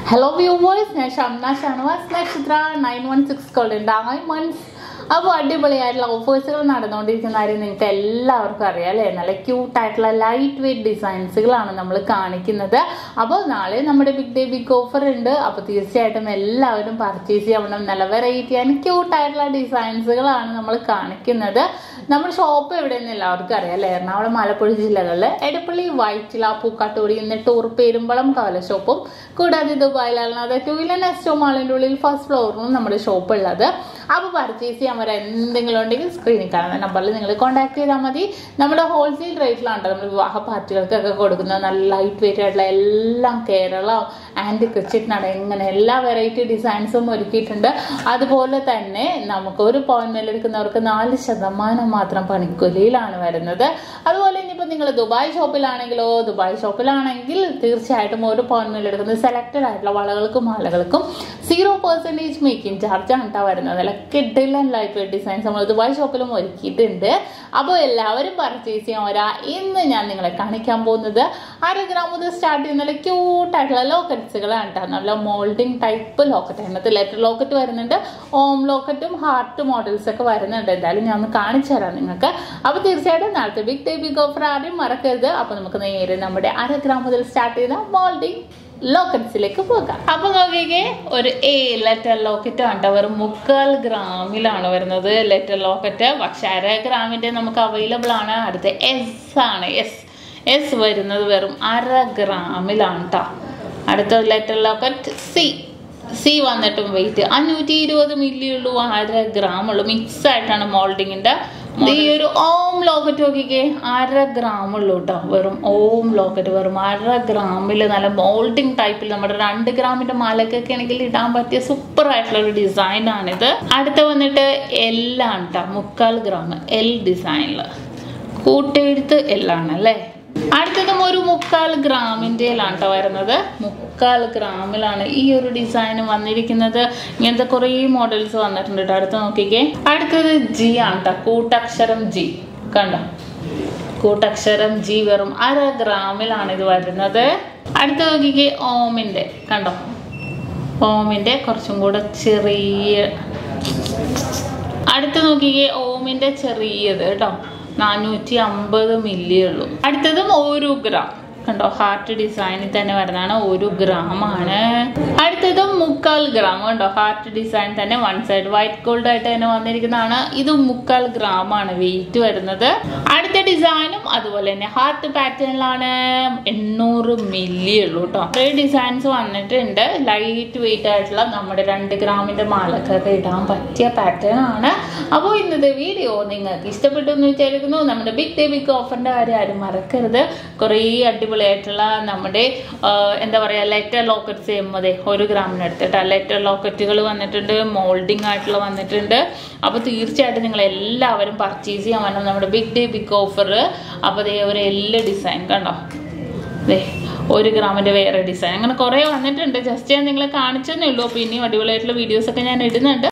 hello viewers ഞാൻ Shamna Shanavas Nakshatra nine one six കോളിൻ diamonds അപ്പോൾ അടിപൊളിയായിട്ടുള്ള ഓഫേഴ്സുകൾ നടന്നുകൊണ്ടിരിക്കുന്ന കാര്യം നിങ്ങൾക്ക് എല്ലാവർക്കും അറിയാം അല്ലേ നല്ല ക്യൂട്ട് ആയിട്ടുള്ള ലൈറ്റ് വെയിറ്റ് ഡിസൈൻസുകളാണ് നമ്മൾ കാണിക്കുന്നത് അപ്പോൾ നാളെ നമ്മുടെ ബിഗ് ഡേ ബിഗ് ഓഫർ ഉണ്ട് അപ്പോൾ തീർച്ചയായിട്ടും എല്ലാവരും പർച്ചേസ് ചെയ്യണം നല്ല വെറൈറ്റി ആൻഡ് ക്യൂട്ട് ആയിട്ടുള്ള ഡിസൈൻസുകളാണ് നമ്മൾ കാണിക്കുന്നത് നമ്മുടെ ഷോപ്പ് എവിടെയെന്ന് എല്ലാവർക്കും അറിയാം അല്ലേ എറണാകുളം ആലപ്പുഴ ജില്ലകളിൽ എടപ്പള്ളി വൈറ്റില പൂക്കാട്ടൂടി എന്നിട്ടൂർ പെരുമ്പളം കവല ഷോപ്പും കൂടാതെ ദുബായിലാണ് അത് ടു വീലർ നെസ്റ്റോ മാളിൻ്റെ ഉള്ളിൽ ഫസ്റ്റ് ഫ്ലോറിലും നമ്മുടെ ഷോപ്പ് ഉള്ളത് അപ്പോൾ പർച്ചേസ് ചെയ്യാൻ വരെ എന്തെങ്കിലും ഉണ്ടെങ്കിൽ സ്ക്രീനിൽ കാണുന്ന നമ്പറിൽ നിങ്ങൾ കോൺടാക്ട് ചെയ്താൽ മതി നമ്മുടെ ഹോൾസെയിൽ റേറ്റിലാണ് കേട്ടോ നമ്മൾ വിവാഹ പാർട്ടികൾക്കൊക്കെ കൊടുക്കുന്ന നല്ല ലൈറ്റ് വെയിറ്റ് ആയിട്ടുള്ള എല്ലാം കേരള ആൻഡ് ക്രിക്കറ്റിനാണ് എങ്ങനെ എല്ലാ വെറൈറ്റി ഡിസൈൻസും ഒരുക്കിയിട്ടുണ്ട് അതുപോലെ തന്നെ നമുക്ക് ഒരു പോയിന്റ് എടുക്കുന്നവർക്ക് നാല് ശതമാനം മാത്രം പണിക്കൂലിയിലാണ് വരുന്നത് അതുപോലെ ഇനിയിപ്പോൾ നിങ്ങൾ ദുബായ് ഷോപ്പിലാണെങ്കിലോ ദുബായ് ഷോപ്പിലാണെങ്കിൽ തീർച്ചയായിട്ടും ഒരു പോയിന്റ് എടുക്കുന്നത് സെലക്റ്റഡ് ആയിട്ടുള്ള വളകൾക്കും മാലകൾക്കും സീറോ പെർസെൻറ്റേജ് മേക്കിംഗ് ചാർജാണ് കേട്ടോ വരുന്നത് അല്ല കിഡിലൻ ലൈറ്റ് വെയിറ്റ് ഡിസൈൻസ് നമ്മൾ ദുബായ് ഷോപ്പിലും ഒരുക്കിയിട്ടുണ്ട് അപ്പോൾ എല്ലാവരും പർച്ചേസ് ചെയ്യാൻ വരാ ഇന്ന് ഞാൻ നിങ്ങളെ കാണിക്കാൻ പോകുന്നത് അര ഗ്രാം മുതൽ സ്റ്റാർട്ട് ചെയ്യുന്ന നല്ല ക്യൂട്ടായിട്ടുള്ള ലോക്കറ്റ്സുകളാണ് കേട്ടോ നല്ല മോൾഡിങ് ടൈപ്പ് ലോക്കറ്റ് അതിനകത്ത് ലെറ്റർ ലോക്കറ്റ് വരുന്നുണ്ട് ഓം ലോക്കറ്റും ഹാർട്ട് മോഡൽസ് ഒക്കെ വരുന്നുണ്ട് എന്തായാലും ഞാൻ ഒന്ന് കാണിച്ചു തരാം നിങ്ങൾക്ക് അപ്പോൾ തീർച്ചയായിട്ടും നാളത്തെ ബിഗ് ഡേ ബിഗ് ഓഫർ ആരും മറക്കരുത് അപ്പോൾ നമുക്ക് നേരെ നമ്മുടെ അര ഗ്രാം മുതൽ സ്റ്റാർട്ട് ചെയ്ത മോൾഡിങ് ലോക്കറ്റ്സിലേക്ക് പോകാം അപ്പൊ നോക്കിക്കേ ഒരു എ ലെറ്റർ ലോക്കറ്റ് ആണ് വെറും മുക്കാൽ ഗ്രാമിലാണ് വരുന്നത് ലെറ്റർ ലോക്കറ്റ് പക്ഷെ അര ഗ്രാമിന്റെ നമുക്ക് അവൈലബിൾ ആണ് അടുത്ത എസ് ആണ് എസ് എസ് വരുന്നത് വെറും അര ഗ്രാമിലാണ് കേട്ടോ അടുത്ത ലെറ്റർ ലോക്കറ്റ് സി സി വന്നിട്ടും വെയിറ്റ് അഞ്ഞൂറ്റി ഇരുപത് മില്ലി ഉള്ളൂ അര ഗ്രാം ഉള്ളൂ മിക്സ് ആയിട്ടാണ് മോൾഡിങ്ങിന്റെ ഈ ഒരു ഓം ലോക്കറ്റ് നോക്കിക്കേ അര ഗ്രാം ഉള്ളൂ കേട്ടോ വെറും ഓം ലോക്കറ്റ് വെറും അര ഗ്രാമിൽ നല്ല മോൾഡിങ് ടൈപ്പിൽ നമ്മുടെ രണ്ട് ഗ്രാമിന്റെ മാലക്കൊക്കെ ആണെങ്കിൽ ഇടാൻ പറ്റിയ സൂപ്പർ ആയിട്ടുള്ള ഒരു ഡിസൈൻ ആണിത് അടുത്ത വന്നിട്ട് എല്ലാണ് കേട്ടോ മുക്കാൽ ഗ്രാം എൽ ഡിസൈനിൽ കൂട്ടെഴുത്ത് എല്ലാണ് അല്ലേ അടുത്തതും ഒരു മുക്കാൽ ഗ്രാമിൻ്റെയിലാണ് കേട്ടോ വരുന്നത് മുക്കാൽ ഗ്രാമിലാണ് ഈ ഒരു ഡിസൈൻ വന്നിരിക്കുന്നത് ഇങ്ങനത്തെ കുറേ മോഡൽസ് വന്നിട്ടുണ്ട് കേട്ടോ അടുത്ത് നോക്കിക്കേ അടുത്തത് ജി ആണ് കേട്ടോ കൂട്ടക്ഷരം ജി കണ്ടോ കൂട്ടക്ഷരം ജി വെറും അര ഗ്രാമിലാണ് ഇത് വരുന്നത് അടുത്ത നോക്കിക്കേ ഓമിൻ്റെ കണ്ടോ ഓമിൻ്റെ കുറച്ചും കൂടെ ചെറിയ അടുത്ത് നോക്കിക്കേ ഓമിൻ്റെ ചെറിയത് കേട്ടോ നാനൂറ്റി അമ്പത് മില്ലി ഉള്ളൂ അടുത്തതും ഒരു ഗ്രാം കണ്ടോ ഹാർട്ട് ഡിസൈനിൽ തന്നെ വരുന്നതാണ് ഒരു ഗ്രാം ആണ് അടുത്തതും മുക്കാൽ ഗ്രാം കണ്ടോ ഹാർട്ട് ഡിസൈൻ തന്നെ വൺ സൈഡ് വൈറ്റ് ഗോൾഡ് ആയിട്ട് തന്നെ വന്നിരിക്കുന്നതാണ് ഇത് മുക്കാൽ ഗ്രാം ആണ് വെയിറ്റ് വരുന്നത് അടുത്ത ഡിസൈനും അതുപോലെ തന്നെ ഹാർട്ട് പാറ്റേണിലാണ് എണ്ണൂറ് മില്ലി ഉള്ളൂ കേട്ടോ കുറേ ഡിസൈൻസ് വന്നിട്ടുണ്ട് ലൈറ്റ് വെയിറ്റ് ആയിട്ടുള്ള നമ്മുടെ രണ്ട് ഗ്രാമിന്റെ മാലക്കൊക്കെ ഇടാൻ പറ്റിയ പാറ്റേൺ ആണ് അപ്പോൾ ഇന്നത്തെ വീഡിയോ നിങ്ങൾക്ക് ഇഷ്ടപ്പെട്ടു എന്ന് വിചാരിക്കുന്നു നമ്മുടെ ബിഗ് ഡേ ബിഗ് ഓഫറിന്റെ കാര്യം ആരും മറക്കരുത് കുറേ അടിപൊളിയായിട്ടുള്ള നമ്മുടെ എന്താ പറയുക ലെറ്റർ ലോക്കറ്റ്സ് ചെയ്യുമ്പോൾ ഒരു ഗ്രാമിന് എടുത്തിട്ട് ലെറ്റർ ലോക്കറ്റുകൾ വന്നിട്ടുണ്ട് മോൾഡിംഗ് ആയിട്ടുള്ള വന്നിട്ടുണ്ട് അപ്പോൾ തീർച്ചയായിട്ടും നിങ്ങൾ എല്ലാവരും പർച്ചേസ് ചെയ്യാൻ വേണം നമ്മുടെ ബിഗ് ഡേ ബിഗ് ഓഫർ അപ്പോൾ ദേ ഒരു എല്ല് ഡിസൈൻ കണ്ടോ ദേ ഒരു ഗ്രാമിൻ്റെ വേറെ ഡിസൈൻ അങ്ങനെ കുറേ വന്നിട്ടുണ്ട് ജസ്റ്റ് ഞാൻ നിങ്ങളെ കാണിച്ചതേ ഉള്ളൂ അപ്പോൾ ഇനിയും അടിപൊളിയായിട്ടുള്ള വീഡിയോസൊക്കെ ഞാൻ ഇടുന്നുണ്ട്